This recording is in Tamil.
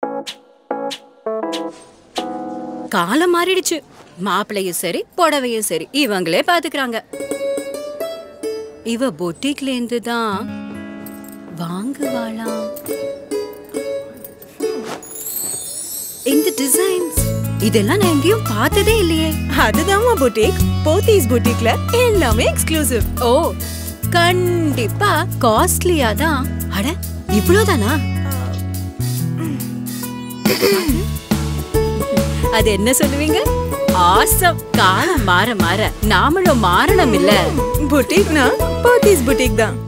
காலம் மாறிடுச்சு மாப்பிள்ளையும் சரி புடவையும் சரி இவங்களே பாத்துக்கிறாங்க இவ பொட்டிக்ல இருந்து தான் வாங்குவாளாம் இந்த டிசைன்ஸ் இதெல்லாம் நான் எங்கேயும் பார்த்ததே இல்லையே அதுதாம்மா புட்டிக் போத்தீஸ் புட்டிக்ல எல்லாமே எக்ஸ்க்ளூசிவ் ஓ கண்டிப்பா காஸ்ட்லியா தான் அட இவ்வளவுதானா அது என்ன சொல்லுவீங்க ஆசம் காலம் மாற மாற நாமளும் மாறணும் இல்ல புட்டிக்னா போத்தீஸ் புட்டிக் தான்